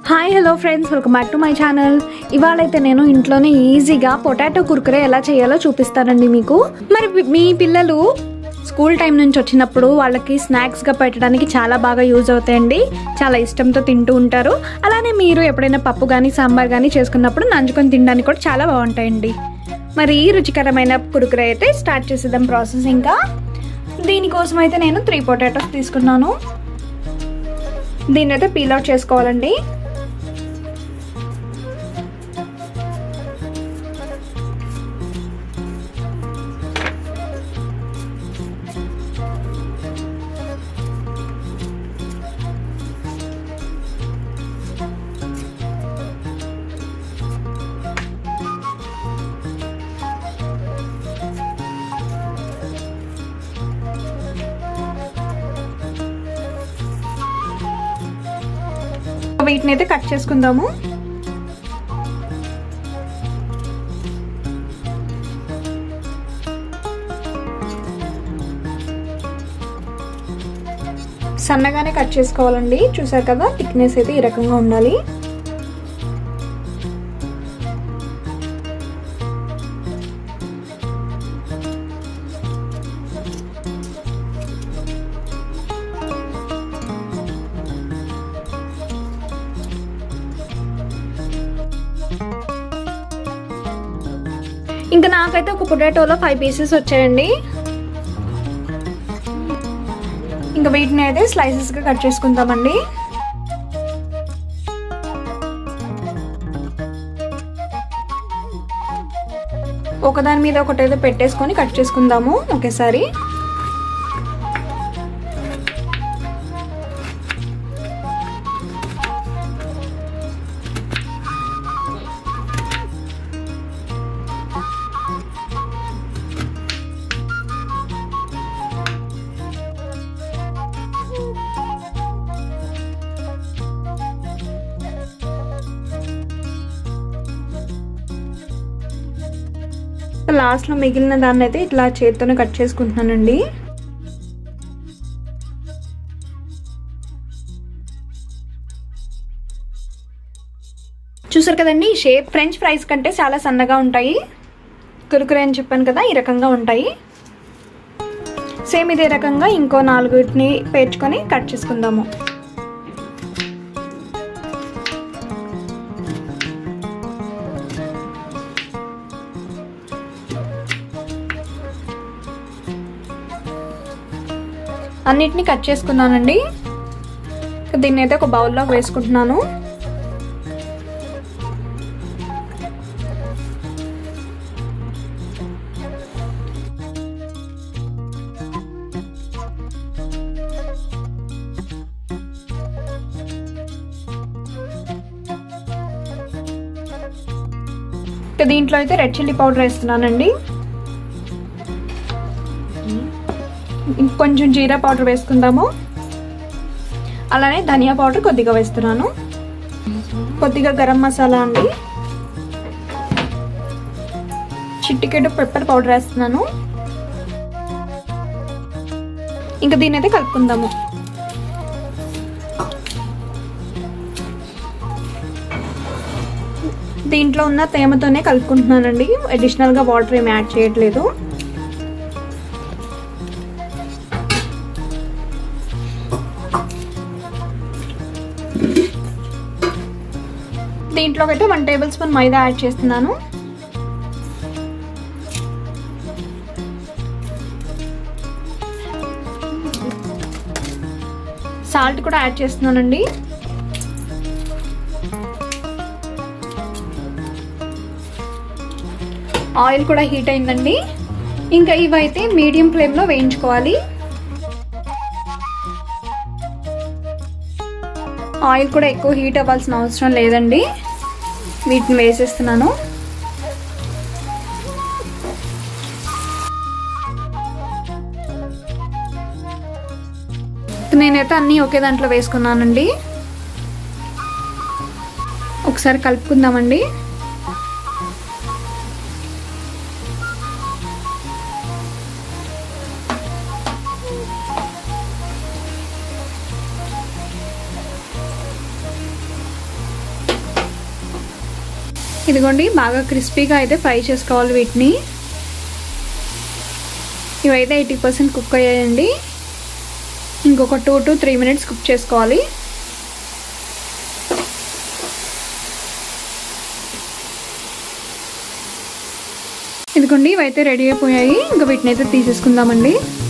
hi hello friends welcome back to my channel ఇవాళ అయితే నేను ఇంట్లోనే ఈజీగా పొటాటో కుర్కురే ఎలా చేయాలో చూపిస్తానండి మీకు మరి మీ పిల్లలు స్కూల్ టైం నుంచి వచ్చినప్పుడు వాళ్ళకి స్నాక్స్గా పెట్టడానికి చాలా బాగా యూజ్ అవుతాయండి చాలా ఇష్టంతో తింటూ ఉంటారు అలానే మీరు ఎప్పుడైనా పప్పు కానీ సాంబార్ కానీ చేసుకున్నప్పుడు నంచుకొని తినడానికి కూడా చాలా బాగుంటాయండి మరి ఈ రుచికరమైన కురుకురే అయితే స్టార్ట్ చేసేద్దాం ప్రాసెస్ ఇంకా దీనికోసం అయితే నేను త్రీ పొటాటోస్ తీసుకున్నాను దీన్ని అయితే పీల్ అవుట్ చేసుకోవాలండి వీటిని అయితే కట్ చేసుకుందాము సన్నగానే కట్ చేసుకోవాలండి చూసారు కదా థిక్నెస్ అయితే ఈ రకంగా ఉండాలి ఇంకా నాకైతే ఒక పొటాటోలో ఫైవ్ పీసెస్ వచ్చాయండి ఇంకా వీటిని అయితే స్లైసెస్గా కట్ చేసుకుందామండి ఒకదాని మీద ఒకటైతే పెట్టేసుకొని కట్ చేసుకుందాము ఒకేసారి లాస్ట్లో మిగిలిన దాన్ని అయితే ఇట్లా చేతితోనే కట్ చేసుకుంటున్నానండి చూసారు కదండి ఈ షేప్ ఫ్రెంచ్ ఫ్రైస్ కంటే చాలా సన్నగా ఉంటాయి కురుకురే అని చెప్పాను కదా ఈ రకంగా ఉంటాయి సేమ్ ఇదే రకంగా ఇంకో నాలుగుని పేర్చుకొని కట్ చేసుకుందాము అన్నిటిని కట్ చేసుకున్నానండి దీన్ని అయితే ఒక బౌల్లో వేసుకుంటున్నాను దీంట్లో అయితే రెడ్ చిల్లీ పౌడర్ వేస్తున్నానండి కొంచెం జీరా పౌడర్ వేసుకుందాము అలానే ధనియా పౌడర్ కొద్దిగా వేస్తున్నాను కొద్దిగా గరం మసాలా అండి చిట్టికెడు పెప్పర్ పౌడర్ వేస్తున్నాను ఇంకా దీని అయితే కలుపుకుందాము దీంట్లో ఉన్న తేమతోనే కలుపుకుంటున్నానండి అడిషనల్గా వాటర్ ఏమి యాడ్ చేయట్లేదు దీంట్లోకి అయితే one tablespoon maida add చేస్తున్నాను సాల్ట్ కూడా యాడ్ చేస్తున్నానండి ఆయిల్ కూడా హీట్ అయిందండి ఇంకా ఇవైతే మీడియం ఫ్లేమ్లో వేయించుకోవాలి ఆయిల్ కూడా ఎక్కువ హీట్ అవ్వాల్సిన అవసరం లేదండి వీటిని వేసేస్తున్నాను నేనైతే అన్నీ ఒకే దాంట్లో వేసుకున్నానండి ఒకసారి కలుపుకుందామండి ఇదిగోండి బాగా క్రిస్పీగా అయితే ఫ్రై చేసుకోవాలి వీటిని ఇవైతే ఎయిటీ పర్సెంట్ కుక్ అయ్యాయండి ఇంకొక two to three minutes cook చేసుకోవాలి ఇదిగోండి ఇవైతే రెడీ అయిపోయాయి ఇంకా వీటిని అయితే తీసేసుకుందామండి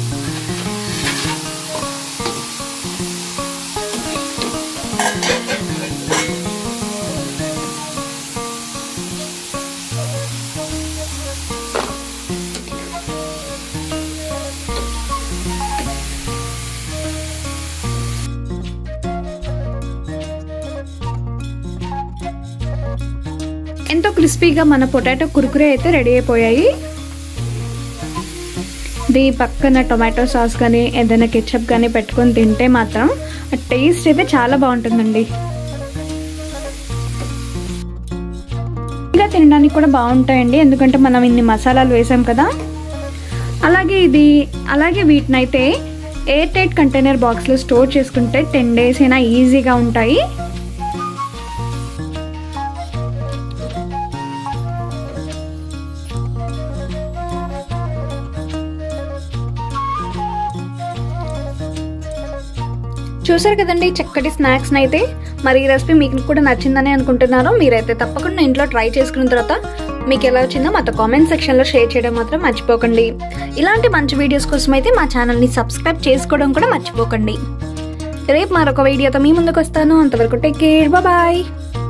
ఎంతో క్రిస్పీగా మన పొటాటో కురుకురే అయితే రెడీ అయిపోయాయి దీ పక్కన టొమాటో సాస్ కానీ ఏదైనా కెచప్ కానీ పెట్టుకొని తింటే మాత్రం టేస్ట్ అయితే చాలా బాగుంటుందండి ఇలా తినడానికి కూడా బాగుంటాయండి ఎందుకంటే మనం ఇన్ని మసాలాలు వేసాం కదా అలాగే ఇది అలాగే వీటిని అయితే ఎయిర్ టైట్ కంటైనర్ బాక్స్లో స్టోర్ చేసుకుంటే టెన్ డేస్ అయినా ఈజీగా ఉంటాయి చూసారు కదండి చక్కటి స్నాక్స్ని అయితే మరి ఈ రెసిపీ మీకు కూడా నచ్చిందని అనుకుంటున్నాను మీరైతే తప్పకుండా ఇంట్లో ట్రై చేసుకున్న తర్వాత మీకు ఎలా వచ్చిందో మాతో కామెంట్ సెక్షన్లో షేర్ చేయడం మాత్రం మర్చిపోకండి ఇలాంటి మంచి వీడియోస్ కోసం అయితే మా ఛానల్ని సబ్స్క్రైబ్ చేసుకోవడం కూడా మర్చిపోకండి రేపు మరొక వీడియోతో మీ ముందుకు వస్తాను అంతవరకు టేక్ కేర్ బాయ్